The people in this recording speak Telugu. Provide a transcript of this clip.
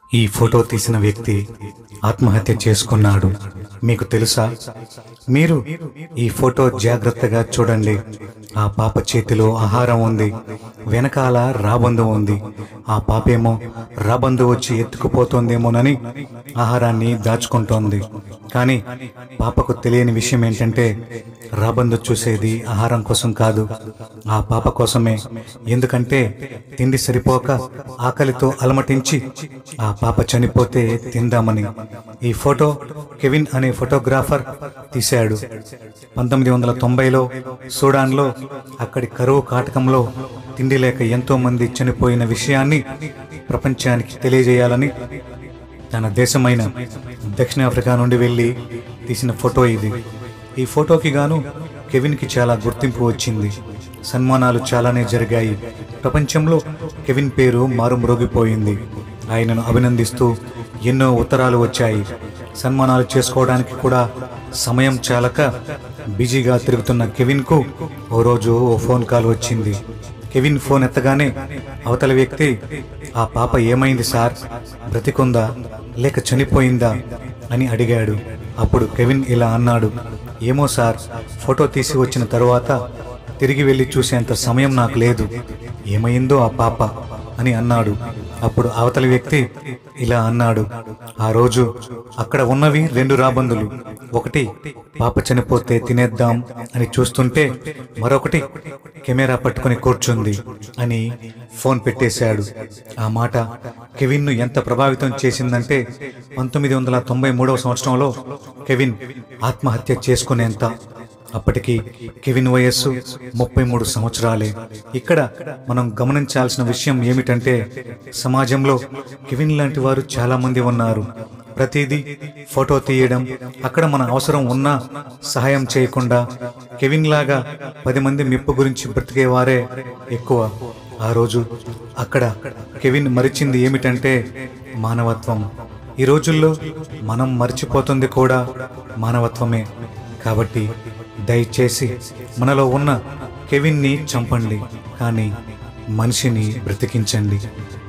ఈ ఫోటో తీసిన వ్యక్తి ఆత్మహత్య చేసుకున్నాడు మీకు తెలుసా మీరు ఈ ఫోటో జాగ్రత్తగా చూడండి ఆ పాప చేతిలో ఆహారం ఉంది వెనకాల రాబందు ఉంది ఆ పాపేమో రాబందు వచ్చి ఎత్తుకుపోతోందేమోనని ఆహారాన్ని దాచుకుంటోంది కానీ పాపకు తెలియని విషయం ఏంటంటే రాబందు చూసేది ఆహారం కోసం కాదు ఆ పాప కోసమే ఎందుకంటే తిండి సరిపోక ఆకలితో అలమటించి ఆ పాప చనిపోతే తిందామని ఈ ఫోటో కెవిన్ అనే ఫోటోగ్రాఫర్ తీశాడు పంతొమ్మిది వందల తొంభైలో సూడాన్లో అక్కడి కరువు కాటకంలో తిండి లేక ఎంతో మంది చనిపోయిన విషయాన్ని ప్రపంచానికి తెలియజేయాలని తన దేశమైన దక్షిణాఫ్రికా నుండి వెళ్ళి తీసిన ఫోటో ఇది ఈ ఫోటోకి గాను కెవిన్కి చాలా గుర్తింపు వచ్చింది సన్మానాలు చాలానే జరిగాయి ప్రపంచంలో కెవిన్ పేరు మారుమ్రోగిపోయింది ఆయనను అభినందిస్తూ ఎన్నో ఉత్తరాలు వచ్చాయి సన్మానాలు చేసుకోవడానికి కూడా సమయం చాలక బిజీగా తిరుగుతున్న కెవిన్కు ఓ రోజు ఓ ఫోన్ కాల్ వచ్చింది కెవిన్ ఫోన్ ఎత్తగానే అవతల వ్యక్తి ఆ పాప ఏమైంది సార్ బ్రతికుందా లేక చనిపోయిందా అని అడిగాడు అప్పుడు కెవిన్ ఇలా అన్నాడు ఏమో సార్ ఫోటో తీసి వచ్చిన తరువాత తిరిగి వెళ్ళి చూసేంత సమయం నాకు లేదు ఏమైందో ఆ పాప అని అన్నాడు అప్పుడు అవతలి వ్యక్తి ఇలా అన్నాడు ఆ రోజు అక్కడ ఉన్నవి రెండు రాబందులు ఒకటి పాప చనిపోతే తినేద్దాం అని చూస్తుంటే మరొకటి కెమెరా పట్టుకుని కూర్చుంది అని ఫోన్ పెట్టేశాడు ఆ మాట కెవిన్ను ఎంత ప్రభావితం చేసిందంటే పంతొమ్మిది వందల తొంభై మూడవ సంవత్సరంలో కెవిన్ ఆత్మహత్య చేసుకునేంత అప్పటికి కెవిన్ వయస్సు ముప్పై మూడు సంవత్సరాలే ఇక్కడ మనం గమనించాల్సిన విషయం ఏమిటంటే సమాజంలో కెవిన్ లాంటి వారు చాలా మంది ఉన్నారు ప్రతిదీ ఫోటో తీయడం అక్కడ మన అవసరం ఉన్నా సహాయం చేయకుండా కెవిన్ లాగా పది మంది మెప్పు గురించి బ్రతికేవారే ఎక్కువ ఆ రోజు అక్కడ కెవిన్ మరిచింది ఏమిటంటే మానవత్వం ఈ రోజుల్లో మనం మర్చిపోతుంది కూడా మానవత్వమే కాబట్టి దయచేసి మనలో ఉన్న కెవిన్ని చంపండి కానీ మనిషిని బ్రతికించండి